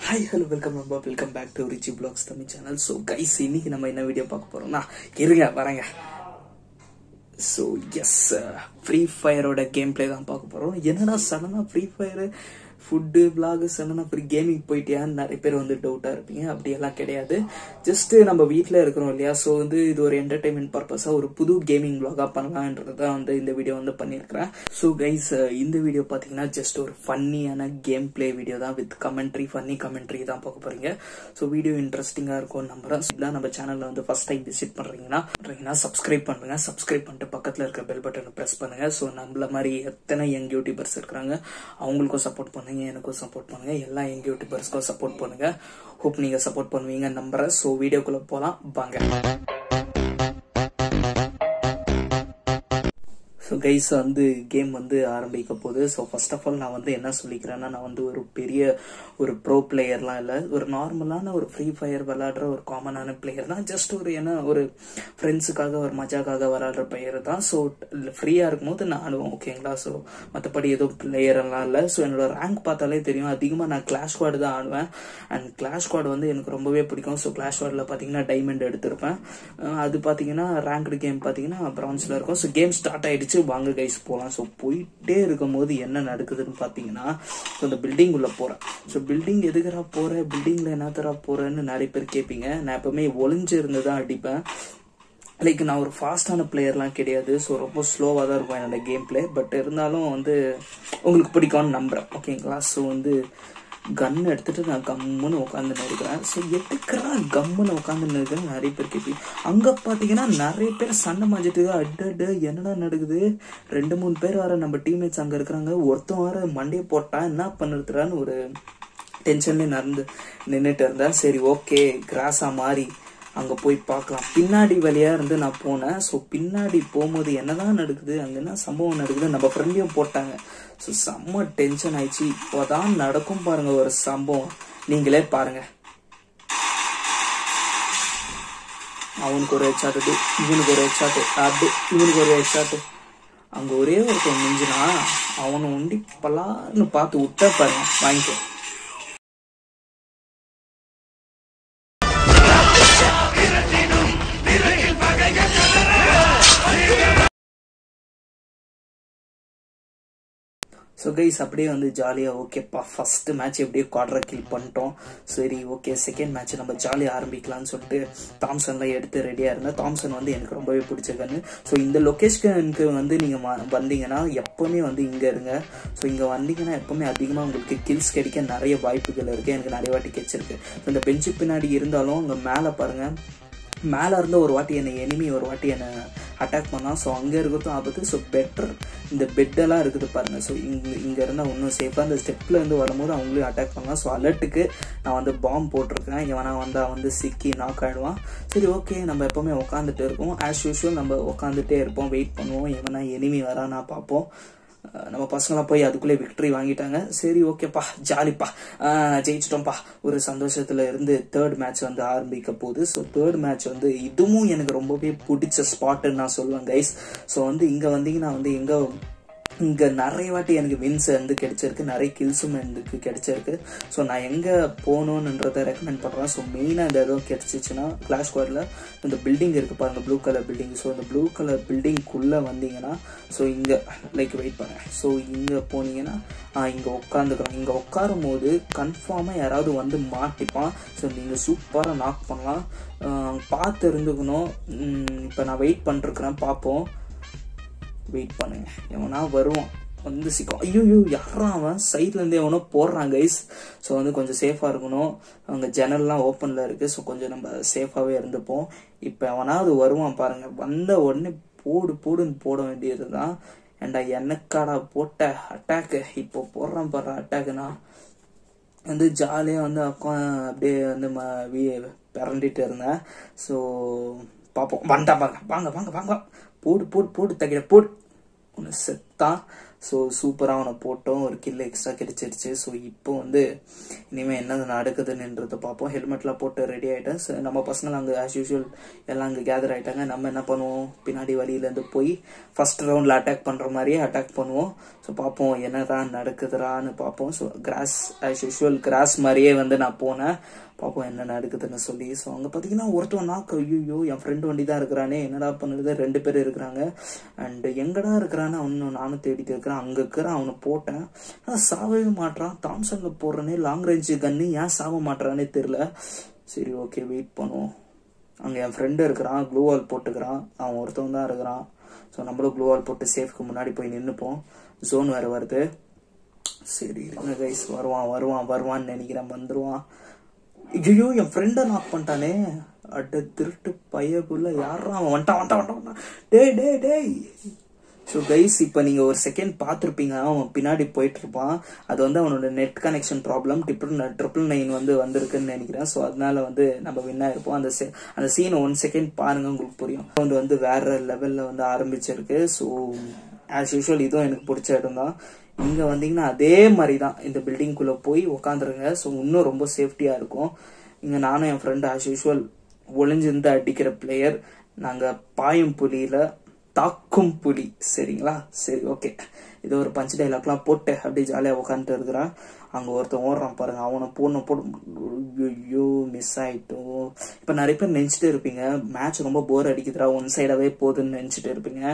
Hi hello welcome நண்பா welcome back to Richie vlogs Tamil channel so guys இன்னைக்கு நம்ம என்ன வீடியோ பார்க்க போறோம்னா இருங்க வரேங்க ஸோ எஸ் ஃப்ரீ ஃபயரோட கேம் பிளே தான் பார்க்க போறோம் என்னடா சடனாக ஃப்ரீ ஃபயர் ஃபுட்டு பிளாக் சடனாக ஃப்ரீ கேமிங் போயிட்டியான்னு நிறைய பேர் வந்து டவுட்டாக இருப்பீங்க அப்படியெல்லாம் கிடையாது ஜஸ்ட் நம்ம வீட்டில் இருக்கிறோம் இல்லையா ஸோ வந்து இது ஒரு என்டர்டைன்மெண்ட் பர்பஸாக ஒரு புது கேமிங் பிளாகாக பண்ணலான்றது தான் வந்து இந்த வீடியோ வந்து பண்ணியிருக்கிறேன் ஸோ கைஸ் இந்த வீடியோ பார்த்தீங்கன்னா ஜஸ்ட் ஒரு ஃபன்னியான கேம் பிளே வீடியோ தான் வித் கமெண்ட்ரி ஃபன்னி கமெண்ட்ரி தான் பார்க்க போறீங்க ஸோ வீடியோ இன்ட்ரெஸ்டிங்காக இருக்கும் நம்புறேன் இதான் நம்ம சேனலில் வந்து ஃபர்ஸ்ட் டைம் விசிட் பண்ணுறீங்கன்னா பண்ணுறீங்கன்னா சப்ஸ்கிரைப் பண்ணுங்க சப்ஸ்கிரைப் பண்ணிட்டு பக்கத்தில் இருக்க பெல் பட்டனை ப்ரெஸ் பண்ணுங்க ஸோ நம்மள மாதிரி எத்தனை யங் யூடியூபர்ஸ் இருக்கிறாங்க அவங்களுக்கும் சப்போர்ட் பண்ணுங்க எனக்கும் சப்போர்ட் பண்ணுங்க எல்லா யங் யூடியூபர்ஸ்க்கும் சப்போர்ட் பண்ணுங்க ஹோப் நீங்க சப்போர்ட் பண்ணுவீங்க நம்புறேன் ஸோ வீடியோக்குள்ள போலாம் வாங்க ஸோ கைஸ் வந்து கேம் வந்து ஆரம்பிக்க போகுது ஸோ ஃபர்ஸ்ட் ஆஃப் ஆல் நான் வந்து என்ன சொல்லிக்கிறேன்னா நான் வந்து ஒரு பெரிய ஒரு ப்ரோ பிளேயர்லாம் இல்லை ஒரு நார்மலான ஒரு ஃப்ரீ ஃபயர் விளையாடுற ஒரு காமனான பிளேயர் தான் ஜஸ்ட் ஒரு என்ன ஒரு ஃப்ரெண்ட்ஸுக்காக ஒரு மஜாக்காக விளையாடுற பிளேயர் தான் ஸோ ஃப்ரீயாக இருக்கும்போது நான் ஆடுவேன் ஓகேங்களா ஸோ மற்றபடி எதுவும் பிளேயர் எல்லாம் இல்லை ஸோ என்னோட ரேங்க் பார்த்தாலே தெரியும் அதிகமாக நான் கிளாஷ் ஸ்குவாட் தான் ஆடுவேன் அண்ட் கிளாஷ் ஸ்குவாட் வந்து எனக்கு ரொம்பவே பிடிக்கும் ஸோ கிளாஷ் ஸ்குவாடில் பார்த்தீங்கன்னா டைமண்ட் எடுத்திருப்பேன் அஹ் அது பார்த்தீங்கன்னா ரேங்க்டு கேம் பார்த்தீங்கன்னா பிரான்ஸில் இருக்கும் ஸோ கேம் ஸ்டார்ட் ஆயிடுச்சு வாங்க கைஸ் போகலாம் ஸோ போயிட்டே இருக்கும்போது என்ன நடக்குதுன்னு பார்த்தீங்கன்னா ஸோ இந்த பில்டிங் உள்ள போகிறேன் ஸோ பில்டிங் எதுக்குறா போகிற பில்டிங்கில் என்னத்தரா போகிறேன்னு நிறைய பேர் கேட்பீங்க நான் எப்பவுமே ஒளிஞ்சு இருந்து தான் அடிப்பேன் லைக் நான் ஒரு ஃபாஸ்டான பிளேயர்லாம் கிடையாது ஸோ ரொம்ப ஸ்லோவாக தான் இருக்கும் என்னோட கேம் பிளே பட் இருந்தாலும் வந்து உங்களுக்கு பிடிக்கும்னு நம்புறேன் ஓகேங்களா ஸோ வந்து கன் எடுத்துட்டு நான் கம்முன்னு உட்காந்து இருக்கிறேன் ஸோ எதுக்குறா கம்முன்னு உட்காந்து இருக்கிறேன் நிறைய பேர் கேட்பீங்க அங்கே பார்த்தீங்கன்னா நிறைய பேர் சண்டை மாஞ்சிட்டு அட்டு என்னடா நடக்குது ரெண்டு மூணு பேர் வர நம்ம டீம்மேட்ஸ் அங்கே இருக்கிறாங்க ஒருத்தன் வர மண்டையை போட்டா என்ன பண்ணுறதுறான்னு ஒரு டென்ஷன்லேயே நடந்து நின்றுட்டு இருந்தேன் சரி ஓகே கிராஸா மாறி அங்கே போய் பார்க்கலாம் பின்னாடி வழியா இருந்து நான் போனேன் ஸோ பின்னாடி போகும்போது என்னதான் நடக்குது அங்கே என்ன சம்பவம் நடக்குது நம்ம ஃப்ரெண்டையும் போட்டாங்க ஸோ செம்ம டென்ஷன் ஆயிடுச்சு இப்போதான் நடக்கும் பாருங்க ஒரு சம்பவம் நீங்களே பாருங்க அவனுக்கு ஒரு ஹெட்ஷாட் இவனுக்கு ஒரு ஹெட்ஷாட் அப்படி இவனுக்கு ஒரு ஹெட்ஷாட் அங்க ஒரே ஒருத்தன் மிஞ்சினா அவனை உண்டி பலான்னு பார்த்து விட்டா பாருங்க வாங்கிக்கோ ஸோ கைஸ் அப்படியே வந்து ஜாலியாக ஓகேப்பா ஃபர்ஸ்ட் மேட்ச் எப்படியே குவார்டர் கில் பண்ணிட்டோம் சரி ஓகே செகண்ட் மேட்ச் நம்ம ஜாலியாக ஆரம்பிக்கலாம்னு சொல்லிட்டு தாம்சன்லாம் எடுத்து ரெடியாக இருந்தேன் தாம்சன் வந்து எனக்கு ரொம்பவே பிடிச்ச கன்று ஸோ இந்த லொக்கேஷனுக்கு வந்து நீங்கள் வந்தீங்கன்னா எப்போவுமே வந்து இங்கே இருங்க ஸோ இங்கே வந்தீங்கன்னா எப்போவுமே அதிகமாக உங்களுக்கு கில்ஸ் கிடைக்க நிறைய வாய்ப்புகள் இருக்குது எனக்கு நிறைய வாட்டி கிடைச்சிருக்கு ஸோ இந்த பெஞ்சு பின்னாடி இருந்தாலும் அங்கே மேலே பாருங்கள் மேலே இருந்து ஒரு வாட்டி என்னை எனிமி ஒரு வாட்டி என்னை அட்டாக் பண்ணால் ஸோ அங்கே இருக்கிறதும் ஆபத்து ஸோ பெட்டர் இந்த பெட்டெல்லாம் இருக்குது பாருங்கள் ஸோ இங்கே இங்கே இருந்தால் இன்னும் சேஃபாக இந்த ஸ்டெப்பில் இருந்து வரும்போது அவங்களையும் அட்டாக் பண்ணலாம் ஸோ அலர்ட்டுக்கு நான் வந்து பாம்பு போட்டிருக்கேன் இவனா வந்தால் வந்து சிக்கி நாக் ஆகிடுவான் சரி ஓகே நம்ம எப்போவுமே உட்காந்துட்டு இருக்கோம் ஆஸ் யூஷுவல் நம்ம உட்காந்துட்டே இருப்போம் வெயிட் பண்ணுவோம் எவனா எனிமி வரானா பார்ப்போம் நம்ம பசங்களாம் போய் அதுக்குள்ளே விக்டரி வாங்கிட்டாங்க சரி ஓகேப்பா ஜாலிப்பா ஜெயிச்சிட்டோம்ப்பா ஒரு சந்தோஷத்துல இருந்து தேர்ட் மேட்ச் வந்து ஆரம்பிக்க போகுது ஸோ தேர்ட் மேட்ச் வந்து இதுவும் எனக்கு ரொம்பவே பிடிச்ச ஸ்பாட்டுன்னு நான் சொல்லுவேன் கைஸ் ஸோ வந்து இங்கே வந்தீங்கன்னா வந்து எங்கே இங்கே நிறைய வாட்டி எனக்கு வின்ஸ் வந்து கிடைச்சிருக்கு நிறைய கில்ஸும் எனக்கு கிடைச்சிருக்கு ஸோ நான் எங்கே போகணுன்றதை ரெக்கமெண்ட் பண்ணுறேன் ஸோ மெயினாக இந்த ஏதோ கிடைச்சிச்சுன்னா கிளாஸ் ஸ்குவாடில் இந்த பில்டிங் இருக்குது பாருங்க ப்ளூ கலர் பில்டிங் ஸோ இந்த ப்ளூ கலர் பில்டிங்குள்ளே வந்தீங்கன்னா ஸோ இங்கே லைக் வெயிட் பண்ணேன் ஸோ இங்கே போனீங்கன்னா இங்கே உட்காந்துக்கிறோம் இங்கே உட்காரும் போது கன்ஃபார்மாக யாராவது வந்து மாட்டிப்பான் ஸோ நீங்கள் சூப்பராக நாக் பண்ணலாம் பார்த்து இருந்துக்கணும் இப்போ நான் வெயிட் பண்ணிருக்கிறேன் பார்ப்போம் வெயிட் பண்ணுங்க எவனா வருவான் வந்து சிக்கும் ஐயோ யாரா அவன் சைட்லேருந்து எவனோ போடுறான் கைஸ் ஸோ வந்து கொஞ்சம் சேஃபாக இருக்கணும் அங்கே ஜன்னல்லாம் ஓப்பனில் இருக்குது ஸோ கொஞ்சம் நம்ம சேஃபாகவே இருந்துப்போம் இப்போ எவனாவது வருவான் பாருங்க வந்த உடனே போடு போடுன்னு போட வேண்டியது தான் ஏண்டா என்னக்காடா போட்ட அட்டாக்கு இப்போ போடுறான் பாரு அட்டாக்குனா வந்து ஜாலியாக வந்து அக்கா அப்படியே வந்து ம பிறண்டிட்டு இருந்தேன் ஸோ பார்ப்போம் வந்துட்டா பாருங்க வாங்க வாங்க வாங்க போடு போடு போடு தகிட போடு ஒன்று செத்தான் ஸோ சூப்பராக அவனை போட்டோம் ஒரு கில் எக்ஸ்ட்ரா கிடைச்சிருச்சு ஸோ இப்போ வந்து இனிமேல் என்ன நடக்குதுன்னுன்றதை பார்ப்போம் ஹெல்மெட்லாம் போட்டு ரெடி ஆகிட்டேன் So, நம்ம பசங்க அங்கே ஆஸ் யூஷுவல் எல்லாம் அங்கே கேதர் ஆகிட்டாங்க நம்ம என்ன பண்ணுவோம் பின்னாடி வழியிலேருந்து போய் ஃபர்ஸ்ட் ரவுண்டில் அட்டாக் பண்ணுற மாதிரியே அட்டாக் பண்ணுவோம் ஸோ பார்ப்போம் என்னதான் நடக்குதுறான்னு பார்ப்போம் so cross as usual cross மாதிரியே வந்து நான் போனேன் பார்ப்போம் என்ன நடக்குதுன்னு சொல்லி ஸோ அங்கே பார்த்தீங்கன்னா ஒருத்தவன் நாக்கு ஐயோ என் ஃப்ரெண்டு வண்டி தான் இருக்கிறானே என்னடா பண்ணுறது ரெண்டு பேர் இருக்கிறாங்க அண்ட் எங்கடா இருக்கிறான்னு அவனு நானும் தேடிட்டு இருக்கிறேன் அங்கே இருக்கிறான் அவனை போட்டேன் ஆனால் சாவவே மாட்றான் தாம்சனில் போடுறனே லாங் ரேஞ்சு கன்னு ஏன் சாவ மாட்றானே தெரில சரி ஓகே வெயிட் பண்ணுவோம் அங்கே என் ஃப்ரெண்டு இருக்கிறான் க்ளூ வால் போட்டுக்கிறான் அவன் ஒருத்தவன் தான் இருக்கிறான் ஸோ நம்மளும் க்ளூ வால் போட்டு சேஃப்க்கு முன்னாடி போய் நின்றுப்போம் ஜோன் வேறு வருது சரி இருங்க கைஸ் வருவான் வருவான் வருவான்னு நினைக்கிறேன் வந்துருவான் ஐயோ என் ஃப்ரெண்டை நாக் பண்ணிட்டானே அட திருட்டு பையக்குள்ள யாரா அவன் வந்துட்டான் வந்துட்டான் வந்துட்டான் வந்துட்டான். டேய் டேய் டேய் ஸோ கைஸ் இப்போ நீங்கள் ஒரு செகண்ட் பார்த்துருப்பீங்க அவன் பின்னாடி போயிட்டு இருப்பான் அது வந்து அவனோட net connection problem triple triple nine வந்து வந்திருக்குன்னு நினைக்கிறேன் ஸோ அதனால வந்து நம்ம வின் ஆயிருப்போம் அந்த se- அந்த சீனை ஒன் செகண்ட் பாருங்க உங்களுக்கு புரியும் வந்து வந்து வேற லெவலில் வந்து ஆரம்பிச்சிருக்கு ஸோ ஆஸ் யூஷுவல் இதுவும் எனக்கு பிடிச்ச இடம் தான் இங்க வந்தீங்கன்னா அதே மாதிரி தான் இந்த பில்டிங்குள்ள போய் உக்காந்துருங்க ஸோ இன்னும் ரொம்ப சேஃப்டியா இருக்கும் இங்க நானும் என் ஃப்ரெண்டு ஆஸ் யூஷுவல் ஒளிஞ்சிருந்து அடிக்கிற பிளேயர் நாங்க பாயும் புலியில தாக்கும் புலி சரிங்களா சரி ஓகே இது ஒரு பஞ்ச் டைலாக்லாம் போட்டு அப்படியே ஜாலியாக உட்காந்துட்டு இருக்கிறான் அங்கே ஒருத்தன் ஓடுறான் பாருங்க அவனை போன போட்டு ஐயோ மிஸ் ஆயிட்டோம் இப்போ நிறைய பேர் நினச்சிட்டு இருப்பீங்க மேட்ச் ரொம்ப போர் அடிக்குதுடா ஒன் சைடாவே போகுதுன்னு நினச்சிட்டு இருப்பீங்க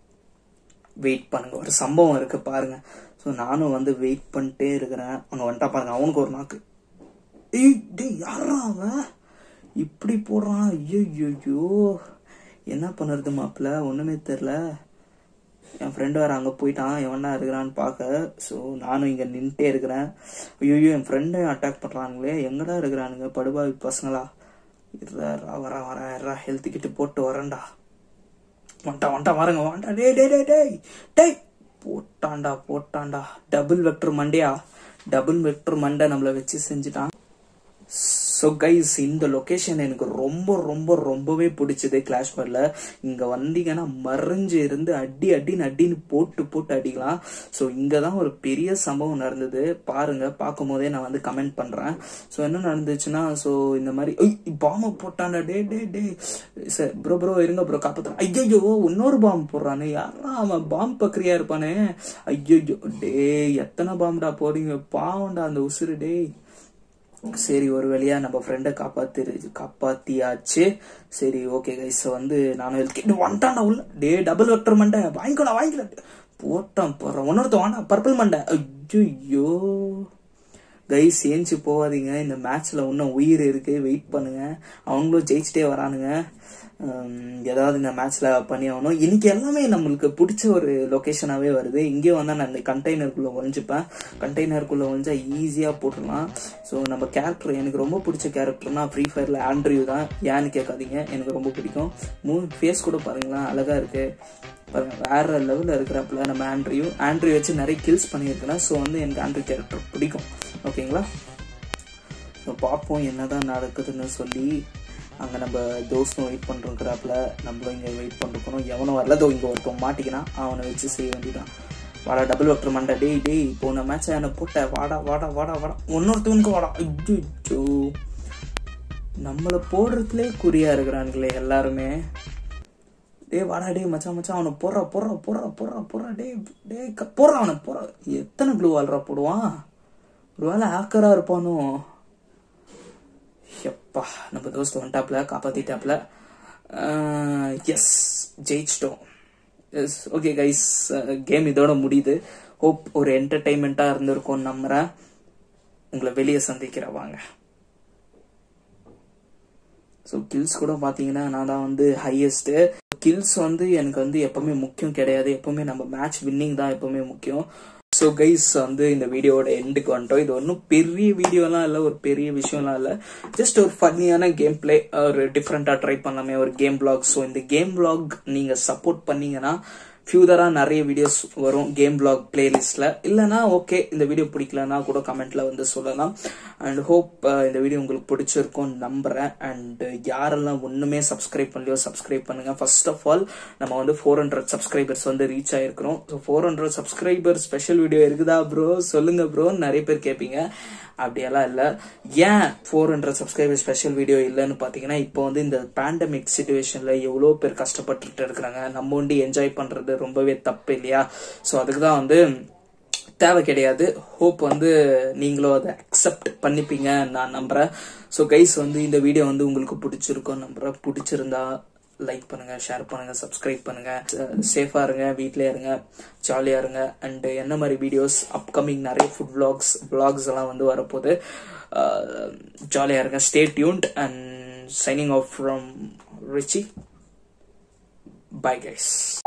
வெயிட் பண்ணுங்க ஒரு சம்பவம் இருக்கு பாருங்க ஸோ நானும் வந்து வெயிட் பண்ணிட்டே இருக்கிறேன் அவனை வந்துட்டா பாருங்க அவனுக்கு ஒரு நாக்கு ஏய் டேய் யாரா அவன் இப்படி போடுறான் ஐயோ என்ன பண்ணுறது மாப்பிள்ள ஒண்ணுமே தெரில என் ஃப்ரெண்டு வேற அங்கே போயிட்டான் எவனா இருக்கிறான்னு பார்க்க ஸோ நானும் இங்கே நின்றுட்டே இருக்கிறேன் ஐயோ என் ஃப்ரெண்டையும் அட்டாக் பண்ணுறானுங்களே எங்கடா இருக்கிறானுங்க படுபாவி பசங்களா இருடா வரா வரா இருடா ஹெல்த் கிட்ட போட்டு வரேன்டா வந்துட்டா வந்துட்டா வரங்க வாண்டா டேய் டேய் டேய் டேய் டேய் போட்டான்டா போட்டான்டா டபுள் வெக்டர் மண்டையா டபுள் வெக்டர் மண்டை நம்மள வச்சு செஞ்சுட்டான் ஸோ கைஸ் இந்த லொகேஷன் எனக்கு ரொம்ப ரொம்ப ரொம்பவே பிடிச்சது கிளாஷ் பார்ல இங்க வந்தீங்கன்னா மறைஞ்சு இருந்து அடி அடின்னு அடின்னு போட்டு போட்டு அடிக்கலாம் ஸோ இங்க தான் ஒரு பெரிய சம்பவம் நடந்தது பாருங்க பார்க்கும் போதே நான் வந்து கமெண்ட் பண்றேன் ஸோ என்ன நடந்துச்சுன்னா ஸோ இந்த மாதிரி பாம்பை போட்டான்டா டே டே டே சார் ப்ரோ ப்ரோ இருங்க ப்ரோ காப்பாத்துறேன் ஐயோ இன்னொரு பாம்பு போடுறானே யாரா அவன் பாம்பு பக்கரியா இருப்பானே ஐயோ டே எத்தனை பாம்புடா போறீங்க பாவம்டா அந்த உசுறு டேய் சரி ஒரு வழியா நம்ம ஃப்ரெண்டை காப்பாத்தி காப்பாத்தியாச்சு சரி ஓகே கைஸ் வந்து நானும் ஹெல்த் வந்துட்டான்டா உள்ள டே டபுள் வெக்டர் மண்டை வாங்கிக்கோடா வாங்கிக்கல போட்டான் போடுறான் ஒன்னொருத்த வாண்டா பர்பிள் மண்டை ஐயோ கைஸ் ஏஞ்சி போகாதீங்க இந்த மேட்ச்ல இன்னும் உயிர் இருக்கு வெயிட் பண்ணுங்க அவங்களும் ஜெயிச்சிட்டே வரானுங்க ஹம், ஏதாவது இந்த மேட்ச்ல பண்ணி ஆகணும் இன்னைக்கு எல்லாமே நம்மளுக்கு பிடிச்ச ஒரு லொகேஷனாவே வருது இங்கே வந்தா நான் இந்த கண்டெய்னருக்குள்ள ஒழிஞ்சுப்பேன் கண்டெய்னருக்குள்ள ஒழிஞ்சா ஈஸியா போட்டுடலாம் ஸோ நம்ம கேரக்டர் எனக்கு ரொம்ப பிடிச்ச கேரக்டர்னா ஃப்ரீ ஃபயர்ல ஆண்ட்ரியூ தான் ஏன்னு கேட்காதீங்க எனக்கு ரொம்ப பிடிக்கும் மூணு ஃபேஸ் கூட பாருங்களேன் அழகா இருக்கு பாருங்க வேற லெவலில் இருக்கிறப்பல நம்ம ஆண்ட்ரியூ ஆண்ட்ரியூ வச்சு நிறைய கில்ஸ் பண்ணியிருக்கேன் ஸோ வந்து எனக்கு ஆண்ட்ரியூ கேரக்டர் பிடிக்கும் ஓகேங்களா ஸோ பார்ப்போம் என்னதான் நடக்குதுன்னு சொல்லி அங்கே நம்ம தோஸ்தும் வெயிட் பண்ணுறோங்கிறாப்புல நம்மளும் இங்கே வெயிட் பண்ணிருக்கணும் எவனும் வரல தோ இங்கே ஒருத்தன் மாட்டிக்கிறான் அவனை வச்சு செய்ய வேண்டியதான் வாடா டபுள் ஒருத்தர் மண்டை டேய் டேய் போன மேட்ச் என்ன போட்ட வாடா வாடா வாடா வாடா இன்னொருத்தவனுக்கு வாடா ஐயோ நம்மளை போடுறதுலே குறியா இருக்கிறானுங்களே எல்லாருமே டேய் வாடா டேய் மச்சான் மச்சான் அவனை போடுறா போடுறா போடுறா போடுறா போடுறா டேய் டேய் க- போடுறா அவனை போடுறா எத்தனை க்ளூ வால்ரா போடுவான் ஒருவேளை ஹேக்கரா இருப்பானோ எப்பா நம்ம தோஸ்து வந்துட்டாப்ல காப்பாத்திட்டாப்ல எஸ் ஜெயிச்சிட்டோம் எஸ் ஓகே கைஸ் கேம் இதோட முடியுது ஹோப் ஒரு என்டர்டைன்மெண்ட்டாக இருந்திருக்கும் நம்புறேன் உங்களை வெளியே சந்திக்கிற வாங்க ஸோ கில்ஸ் கூட பார்த்தீங்கன்னா நான் தான் வந்து ஹையஸ்ட்டு கில்ஸ் வந்து எனக்கு வந்து எப்பவுமே முக்கியம் கிடையாது எப்பவுமே நம்ம மேட்ச் வின்னிங் தான் எப்பவுமே முக்கியம் ஸோ கைஸ் வந்து இந்த வீடியோவோட எண்டுக்கு வந்துட்டோம் இது ஒன்றும் பெரிய வீடியோலாம் இல்லை ஒரு பெரிய விஷயம்லாம் இல்லை ஜஸ்ட் ஒரு ஃபன்னியான கேம் பிளே ஒரு டிஃப்ரெண்ட்டாக ட்ரை பண்ணலாமே ஒரு கேம் பிளாக் ஸோ இந்த கேம் பிளாக் நீங்கள் சப்போர்ட் பண்ணீங்கன்னா ஃபியூதராக நிறைய வீடியோஸ் வரும் கேம் பிளாக் பிளேலிஸ்ட்டில் இல்லைனா ஓகே இந்த வீடியோ பிடிக்கலன்னா கூட கமெண்ட்ல வந்து சொல்லலாம் அண்ட் ஹோப் இந்த வீடியோ உங்களுக்கு பிடிச்சிருக்கும் நம்புறேன் அண்ட் யாரெல்லாம் ஒன்றுமே சப்ஸ்கிரைப் பண்ணலையோ சப்ஸ்கிரைப் பண்ணுங்க ஃபர்ஸ்ட் ஆஃப் ஆல் நம்ம வந்து ஃபோர் ஹண்ட்ரட் சப்ஸ்கிரைபர்ஸ் வந்து ரீச் ஆயிருக்கிறோம் so four hundred subscriber special video இருக்குதா ப்ரோ சொல்லுங்க ப்ரோ நிறைய பேர் கேட்பீங்க அப்படியெல்லாம் இல்லை ஏன் four hundred subscriber special video இல்லைன்னு பார்த்தீங்கன்னா இப்போ வந்து இந்த பேண்டமிக் சுச்சுவேஷனில் எவ்வளோ பேர் கஷ்டப்பட்டுட்டு இருக்கிறாங்க நம்ம வந்து என்ஜாய் பண்ணுறது ரொம்பவே தப்பு இல்லையா ஸோ அதுக்கு தான் வந்து தேவை கிடையாது ஹோப் வந்து நீங்களும் அதை அக்செப்ட் பண்ணிப்பீங்க நான் நம்புறேன் ஸோ கைஸ் வந்து இந்த வீடியோ வந்து உங்களுக்கு பிடிச்சிருக்கும் நம்புறேன் பிடிச்சிருந்தா லைக் பண்ணுங்க ஷேர் பண்ணுங்க சப்ஸ்கிரைப் பண்ணுங்க சேஃபா இருங்க வீட்லயே இருங்க ஜாலியா இருங்க அண்ட் என்ன மாதிரி வீடியோஸ் அப்கமிங் நிறைய ஃபுட் vlogs vlogs எல்லாம் வந்து வரப்போகுது ஜாலியா இருங்க stay tuned and signing off from Richie bye guys